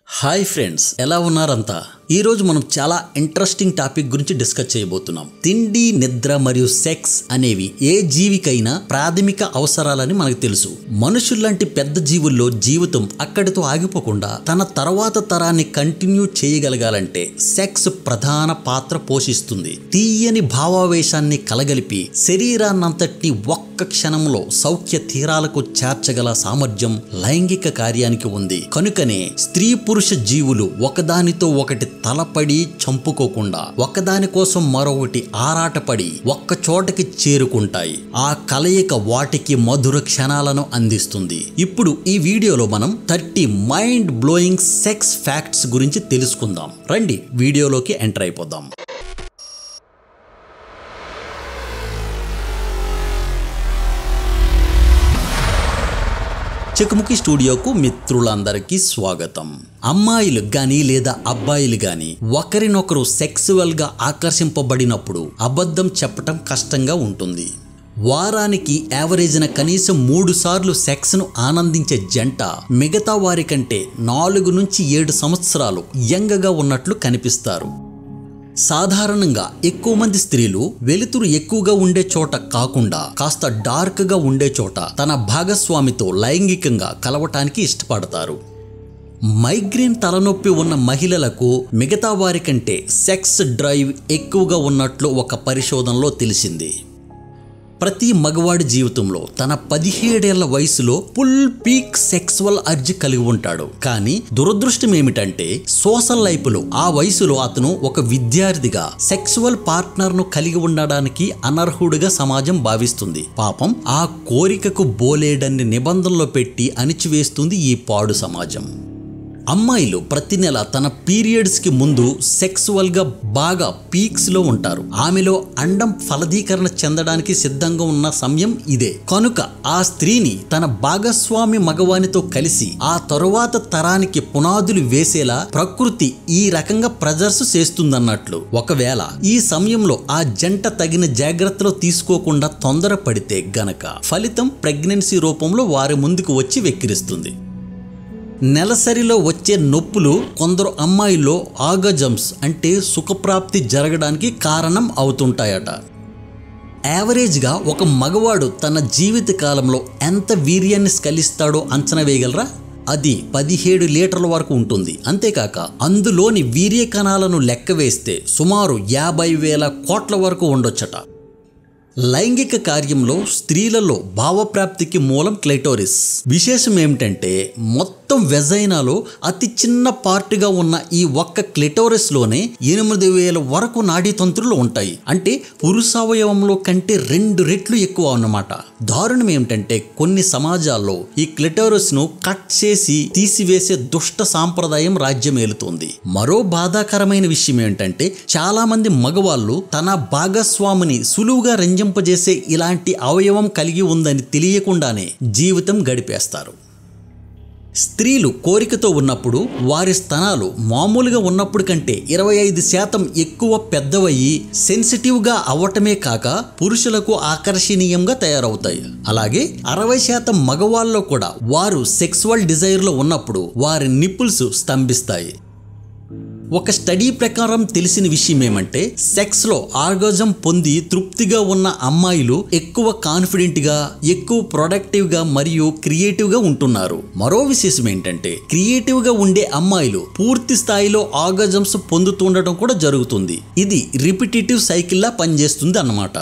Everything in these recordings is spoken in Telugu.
హాయ్ ఫ్రెండ్స్ ఎలా ఉన్నారంతా ఈ రోజు మనం చాలా ఇంట్రెస్టింగ్ టాపిక్ గురించి డిస్కస్ చేయబోతున్నాం తిండి నిద్ర మరియు సెక్స్ అనేవి ఏ జీవికైనా ప్రాథమిక అవసరాలని మనకు తెలుసు మనుషుల్లాంటి పెద్ద జీవుల్లో జీవితం అక్కడితో ఆగిపోకుండా తన తర్వాత తరాన్ని కంటిన్యూ చేయగలగాలంటే సెక్స్ ప్రధాన పాత్ర పోషిస్తుంది తీయని భావావేశాన్ని కలగలిపి శరీరాన్నంతటిని ఒక్క క్షణంలో సౌఖ్య తీరాలకు చేర్చగల సామర్థ్యం లైంగిక కార్యానికి ఉంది కనుకనే స్త్రీ పురుష జీవులు ఒకదానితో ఒకటి తలపడి చంపుకోకుండా ఒకదాని కోసం మరొకటి ఆరాటపడి ఒక్క చోటకి చేరుకుంటాయి ఆ కలయిక వాటికి మధుర క్షణాలను అందిస్తుంది ఇప్పుడు ఈ వీడియోలో మనం thirty mind blowing sex facts గురించి తెలుసుకుందాం రండి వీడియోలోకి ఎంటర్ అయిపోదాం చెకుముకి స్టూడియోకు మిత్రులందరికీ స్వాగతం అమ్మాయిలు గాని లేదా అబ్బాయిలు గాని ఒకరినొకరు సెక్సువల్ గా ఆకర్షింపబడినప్పుడు అబద్ధం చెప్పటం కష్టంగా ఉంటుంది వారానికి యావరేజ్న కనీసం మూడు సార్లు సెక్స్ను ఆనందించే జంట మిగతా వారి కంటే నాలుగు నుంచి ఏడు సంవత్సరాలు యంగగా ఉన్నట్లు కనిపిస్తారు సాధారణంగా ఎక్కువ మంది స్త్రీలు వెలుతురు ఎక్కువగా ఉండే చోట కాకుండా కాస్త డార్క్ గా ఉండే చోట తన భాగస్వామితో లైంగికంగా కలవటానికి ఇష్టపడతారు మైగ్రేన్ తలనొప్పి ఉన్న మహిళలకు మిగతా వారి కంటే సెక్స్ డ్రైవ్ ఎక్కువగా ఉన్నట్లు ఒక పరిశోధనలో తెలిసింది ప్రతి మగవాడి జీవితంలో తన పదిహేడేళ్ల వయసులో ఫుల్ పీక్ సెక్సువల్ అర్జీ కలిగి ఉంటాడు కానీ దురదృష్టం ఏమిటంటే సోషల్ లైఫ్లో ఆ వయసులో అతను ఒక విద్యార్థిగా సెక్సువల్ పార్ట్నర్ను కలిగి ఉండడానికి అనర్హుడిగా సమాజం భావిస్తుంది పాపం ఆ కోరికకు బోలేడన్ని నిబంధనలు పెట్టి అణిచివేస్తుంది ఈ పాడు సమాజం అమ్మాయిలు ప్రతి నెల తన పీరియడ్స్కి ముందు సెక్సువల్గా బాగా పీక్స్లో ఉంటారు ఆమెలో అండం ఫలదీకరణ చెందడానికి సిద్ధంగా ఉన్న సమయం ఇదే కనుక ఆ స్త్రీని తన భాగస్వామి మగవానితో కలిసి ఆ తరువాత తరానికి పునాదులు వేసేలా ప్రకృతి ఈ రకంగా ప్రజర్స్ చేస్తుందన్నట్లు ఒకవేళ ఈ సమయంలో ఆ జంట తగిన జాగ్రత్తలు తీసుకోకుండా తొందరపడితే గనక ఫలితం ప్రెగ్నెన్సీ రూపంలో వారి ముందుకు వచ్చి వెక్కిరిస్తుంది నెలసరిలో వచ్చే నొప్పులు కొందరు అమ్మాయిల్లో ఆగజమ్స్ అంటే సుఖప్రాప్తి జరగడానికి కారణం అవుతుంటాయట యావరేజ్గా ఒక మగవాడు తన జీవిత కాలంలో ఎంత వీర్యాన్ని స్కలిస్తాడో అంచనా వేయగలరా అది పదిహేడు లీటర్ల వరకు ఉంటుంది అంతేకాక అందులోని వీర్య కణాలను లెక్క వేస్తే సుమారు యాభై వేల కోట్ల వరకు ఉండొచ్చట లైంగిక కార్యంలో స్త్రీలలో భావప్రాప్తికి మూలం క్లైటోరిస్ విశేషం ఏమిటంటే మొత్తం వెజైనాలో అతి చిన్న పార్ట్గా ఉన్న ఈ ఒక్క క్లిటోరిస్లోనే ఎనిమిది వేల వరకు నాడీతంత్రులు ఉంటాయి అంటే పురుషావయవంలో కంటే రెండు రెట్లు ఎక్కువ అన్నమాట దారుణం ఏమిటంటే కొన్ని సమాజాల్లో ఈ క్లిటోరిస్ను కట్ చేసి తీసివేసే దుష్ట సాంప్రదాయం రాజ్యమేలుతోంది మరో బాధాకరమైన విషయం ఏంటంటే చాలా మంది మగవాళ్ళు తన భాగస్వామిని సులువుగా రంజింపజేసే ఇలాంటి అవయవం కలిగి ఉందని తెలియకుండానే జీవితం గడిపేస్తారు స్త్రీలు కోరికతో ఉన్నప్పుడు వారి స్తనాలు మామూలుగా ఉన్నప్పుడు కంటే ఇరవై ఐదు శాతం ఎక్కువ పెద్దవయ్యి సెన్సిటివ్గా అవ్వటమే కాక పురుషులకు ఆకర్షణీయంగా తయారవుతాయి అలాగే అరవై శాతం మగవాళ్ళలో కూడా వారు సెక్సువల్ డిజైర్లో ఉన్నప్పుడు వారి నిప్పుల్స్ స్తంభిస్తాయి ఒక స్టడీ ప్రకారం తెలిసిన విషయం ఏమంటే సెక్స్లో ఆర్గజం పొంది తృప్తిగా ఉన్న అమ్మాయిలు ఎక్కువ కాన్ఫిడెంట్గా ఎక్కువ ప్రొడక్టివ్గా మరియు క్రియేటివ్గా ఉంటున్నారు మరో విశేషం ఏంటంటే క్రియేటివ్గా ఉండే అమ్మాయిలు పూర్తి స్థాయిలో ఆర్గజమ్స్ పొందుతుండటం కూడా జరుగుతుంది ఇది రిపిటేటివ్ సైకిల్లా పనిచేస్తుంది అన్నమాట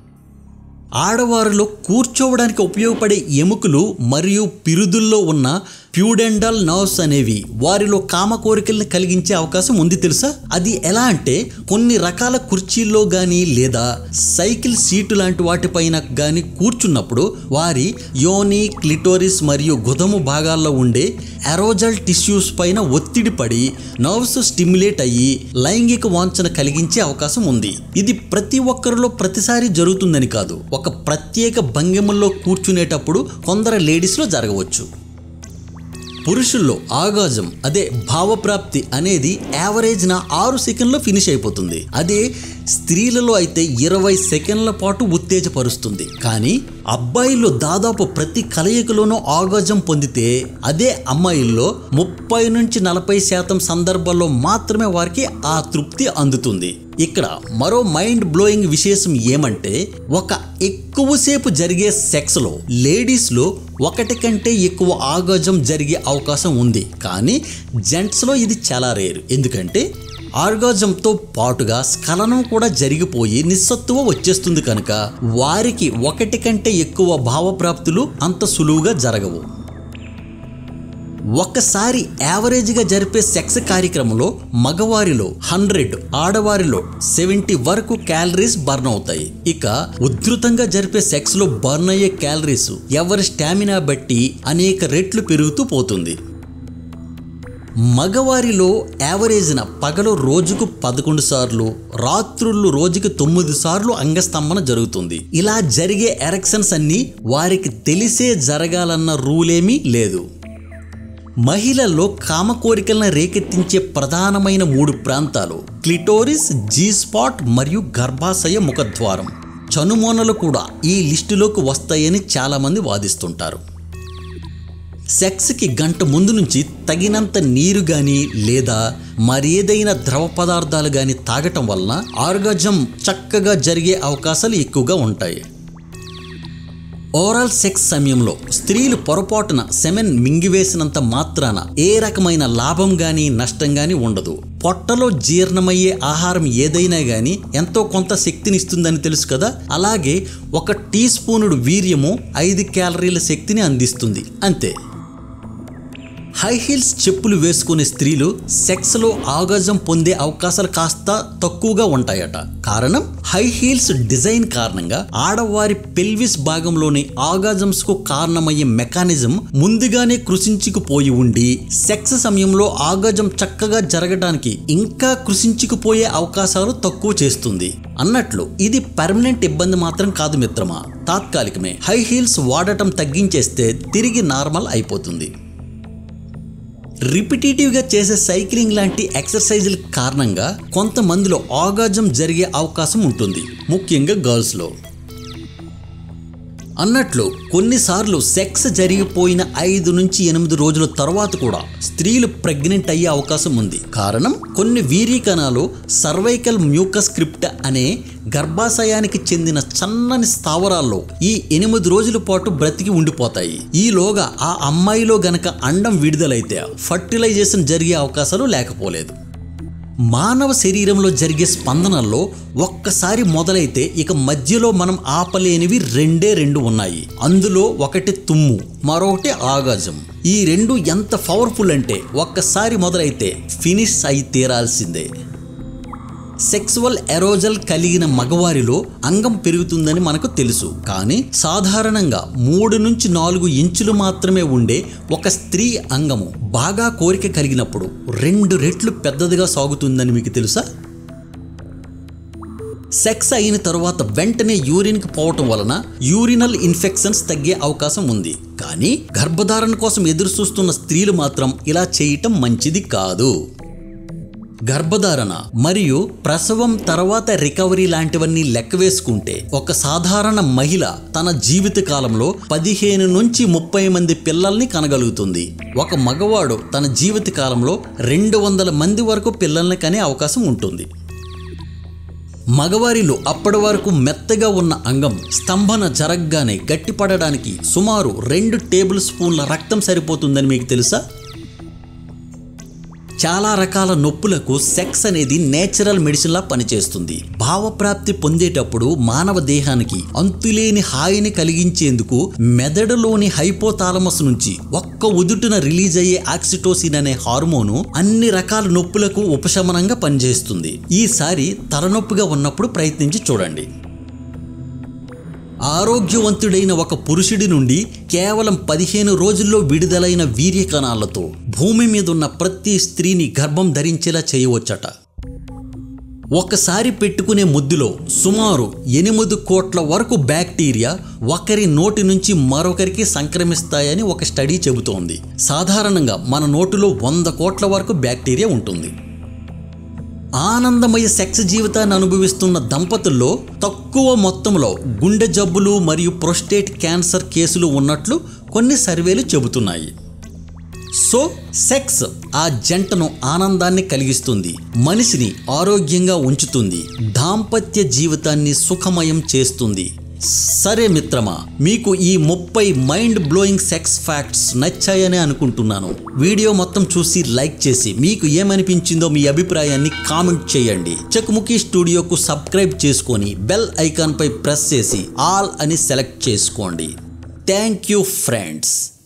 ఆడవారిలో కూర్చోవడానికి ఉపయోగపడే ఎముకలు మరియు పిరుదుల్లో ఉన్న ప్యూడెండల్ నర్వ్స్ అనేవి వారిలో కామ కోరికల్ని కలిగించే అవకాశం ఉంది తెలుసా అది ఎలా అంటే కొన్ని రకాల కుర్చీల్లో కానీ లేదా సైకిల్ సీటు లాంటి వాటిపైన కానీ కూర్చున్నప్పుడు వారి యోని క్లిటోరిస్ మరియు గుదము భాగాల్లో ఉండే ఎరోజల్ టిష్యూస్ పైన ఒత్తిడి పడి నర్వ్స్ స్టిమ్యులేట్ అయ్యి లైంగిక వాంఛన కలిగించే అవకాశం ఉంది ఇది ప్రతి ఒక్కరిలో ప్రతిసారి జరుగుతుందని కాదు ఒక ప్రత్యేక భంగిమల్లో కూర్చునేటప్పుడు కొందరు లేడీస్లో జరగవచ్చు పురుషుల్లో ఆగాజం అదే భావప్రాప్తి అనేది యావరేజ్ నా ఆరు సెకండ్లో ఫినిష్ అయిపోతుంది అదే స్త్రీలలో అయితే ఇరవై సెకండ్ల పాటు ఉత్తేజపరుస్తుంది కానీ అబ్బాయిల్లో దాదాపు ప్రతి కలయికలోనూ ఆగాజం పొందితే అదే అమ్మాయిల్లో ముప్పై నుంచి నలభై శాతం సందర్భాల్లో మాత్రమే వారికి ఆ తృప్తి అందుతుంది ఇక్కడ మరో మైండ్ బ్లోయింగ్ విశేషం ఏమంటే ఒక ఎక్కువసేపు జరిగే సెక్స్లో లేడీస్లో ఒకటి కంటే ఎక్కువ ఆగాజం జరిగే అవకాశం ఉంది కానీ జెంట్స్లో ఇది చాలా రేరు ఎందుకంటే ఆర్గాజంతో పాటుగా స్ఖలనం కూడా జరిగిపోయి నిస్సత్తువ వచ్చేస్తుంది కనుక వారికి ఒకటి కంటే ఎక్కువ భావప్రాప్తులు అంత సులువుగా జరగవు ఒక్కసారి యావరేజ్గా జరిపే సెక్స్ కార్యక్రమంలో మగవారిలో హండ్రెడ్ ఆడవారిలో సెవెంటీ వరకు క్యాలరీస్ బర్న్ అవుతాయి ఇక ఉధృతంగా జరిపే సెక్స్లో బర్న్ అయ్యే క్యాలరీస్ ఎవరి స్టామినా బట్టి అనేక రెట్లు పెరుగుతూ పోతుంది మగవారిలో యావరేజ్న పగలు రోజుకు పదకొండు సార్లు రాత్రుళ్ళు రోజుకి తొమ్మిది సార్లు అంగస్తంభన జరుగుతుంది ఇలా జరిగే ఎరక్షన్స్ అన్నీ వారికి తెలిసే జరగాలన్న రూలేమీ లేదు మహిళల్లో కామ కోరికలను రేకెత్తించే ప్రధానమైన మూడు ప్రాంతాలు క్లిటోరిస్ జీ స్పాట్ మరియు గర్భాశయ ముఖద్వారం చనుమోనలు కూడా ఈ లిస్టులోకి వస్తాయని చాలామంది వాదిస్తుంటారు సెక్స్కి గంట ముందు నుంచి తగినంత నీరు కానీ లేదా మరేదైనా ద్రవ పదార్థాలు కానీ తాగటం వలన ఆర్గజం చక్కగా జరిగే అవకాశాలు ఎక్కువగా ఉంటాయి ఓరల్ సెక్స్ సమయంలో స్త్రీలు పొరపాటున సెమెన్ మింగివేసినంత మాత్రాన ఏ రకమైన లాభం కానీ నష్టం కానీ ఉండదు పొట్టలో జీర్ణమయ్యే ఆహారం ఏదైనా కానీ ఎంతో కొంత శక్తినిస్తుందని తెలుసు కదా అలాగే ఒక టీ స్పూనుడు వీర్యము ఐదు క్యాలరీల శక్తిని అందిస్తుంది అంతే హై హీల్స్ చెప్పులు వేసుకునే స్త్రీలు సెక్స్లో ఆగాజం పొందే అవకాశాలు కాస్త తక్కువగా ఉంటాయట కారణం హై హీల్స్ డిజైన్ కారణంగా ఆడవారి పెల్విస్ భాగంలోని ఆగాజమ్స్కు కారణమయ్యే మెకానిజం ముందుగానే కృషించుకుపోయి ఉండి సెక్స్ సమయంలో ఆగాజం చక్కగా జరగడానికి ఇంకా కృషించుకుపోయే అవకాశాలు తక్కువ చేస్తుంది అన్నట్లు ఇది పర్మనెంట్ ఇబ్బంది మాత్రం కాదు మిత్రమా తాత్కాలికమే హై హీల్స్ వాడటం తగ్గించేస్తే తిరిగి నార్మల్ అయిపోతుంది రిపిటేటివ్గా చేసే సైక్లింగ్ లాంటి ఎక్సర్సైజుల కారణంగా కొంతమందిలో ఆగాజం జరిగే అవకాశం ఉంటుంది ముఖ్యంగా గర్ల్స్లో అన్నట్లు కొన్నిసార్లు సెక్స్ జరిగిపోయిన ఐదు నుంచి ఎనిమిది రోజుల తర్వాత కూడా స్త్రీలు ప్రెగ్నెంట్ అయ్యే అవకాశం ఉంది కారణం కొన్ని వీర్యకణాలు సర్వైకల్ మ్యూకస్ క్రిప్ట్ అనే గర్భాశయానికి చెందిన సన్నని స్థావరాల్లో ఈ ఎనిమిది రోజుల పాటు బ్రతికి ఉండిపోతాయి ఈలోగా ఆ అమ్మాయిలో గనక అండం విడుదలైతే ఫర్టిలైజేషన్ జరిగే అవకాశాలు లేకపోలేదు మానవ శరీరంలో జరిగే స్పందనల్లో ఒక్కసారి మొదలైతే ఇక మధ్యలో మనం ఆపలేనివి రెండే రెండు ఉన్నాయి అందులో ఒకటి తుమ్ము మరొకటి ఆగాజం ఈ రెండు ఎంత పవర్ఫుల్ అంటే ఒక్కసారి మొదలైతే ఫినిష్ అయి తీరాల్సిందే సెక్సువల్ ఎరోజల్ కలిగిన మగవారిలో అంగం పెరుగుతుందని మనకు తెలుసు కానీ సాధారణంగా మూడు నుంచి నాలుగు ఇంచులు మాత్రమే ఉండే ఒక స్త్రీ అంగము బాగా కోరిక కలిగినప్పుడు రెండు రెట్లు పెద్దదిగా సాగుతుందని మీకు తెలుసా సెక్స్ అయిన తరువాత వెంటనే యూరిన్కి పోవటం వలన యూరినల్ ఇన్ఫెక్షన్స్ తగ్గే అవకాశం ఉంది కానీ గర్భధారణ కోసం ఎదురు చూస్తున్న స్త్రీలు మాత్రం ఇలా చేయటం మంచిది కాదు గర్భధారణ మరియు ప్రసవం తర్వాత రికవరీ లాంటివన్నీ లెక్క వేసుకుంటే ఒక సాధారణ మహిళ తన జీవిత కాలంలో పదిహేను నుంచి ముప్పై మంది పిల్లల్ని కనగలుగుతుంది ఒక మగవాడు తన జీవిత కాలంలో రెండు వందల మంది వరకు పిల్లల్ని కనే అవకాశం ఉంటుంది మగవారిలో అప్పటి వరకు మెత్తగా ఉన్న అంగం స్తంభన జరగగానే గట్టిపడడానికి సుమారు రెండు టేబుల్ స్పూన్ల రక్తం సరిపోతుందని మీకు తెలుసా చాలా రకాల నొప్పులకు సెక్స్ అనేది నేచురల్ మెడిసిన్లా పనిచేస్తుంది భావప్రాప్తి పొందేటప్పుడు మానవ దేహానికి అంతులేని హాయిని కలిగించేందుకు మెదడులోని హైపోతాలమస్ నుంచి ఒక్క ఉదుటున రిలీజ్ అయ్యే ఆక్సిటోసిన్ అనే హార్మోను అన్ని రకాల నొప్పులకు ఉపశమనంగా పనిచేస్తుంది ఈసారి తలనొప్పిగా ఉన్నప్పుడు ప్రయత్నించి చూడండి ఆరోగ్యవంతుడైన ఒక పురుషుడి నుండి కేవలం పదిహేను రోజుల్లో విడుదలైన వీర్య కణాలతో భూమి మీద ఉన్న ప్రతి స్త్రీని గర్భం ధరించేలా చేయవచ్చట ఒకసారి పెట్టుకునే ముద్దులో సుమారు ఎనిమిది కోట్ల వరకు బ్యాక్టీరియా ఒకరి నోటి నుంచి మరొకరికి సంక్రమిస్తాయని ఒక స్టడీ చెబుతోంది సాధారణంగా మన నోటిలో వంద కోట్ల వరకు బ్యాక్టీరియా ఉంటుంది ఆనందమయ సెక్స్ జీవితాన్ని అనుభవిస్తున్న దంపతుల్లో తక్కువ మొత్తంలో గుండె జబ్బులు మరియు ప్రొస్టేట్ క్యాన్సర్ కేసులు ఉన్నట్లు కొన్ని సర్వేలు చెబుతున్నాయి సో సెక్స్ ఆ జంటను ఆనందాన్ని కలిగిస్తుంది మనిషిని ఆరోగ్యంగా ఉంచుతుంది దాంపత్య జీవితాన్ని సుఖమయం చేస్తుంది సరే మిత్రమా మీకు ఈ ముప్పై మైండ్ బ్లోయింగ్ సెక్స్ ఫ్యాక్ట్స్ నచ్చాయని అనుకుంటున్నాను వీడియో మొత్తం చూసి లైక్ చేసి మీకు ఏమనిపించిందో మీ అభిప్రాయాన్ని కామెంట్ చేయండి చకుముకి స్టూడియోకు సబ్స్క్రైబ్ చేసుకొని బెల్ ఐకాన్పై ప్రెస్ చేసి ఆల్ అని సెలెక్ట్ చేసుకోండి థ్యాంక్ యూ ఫ్రెండ్స్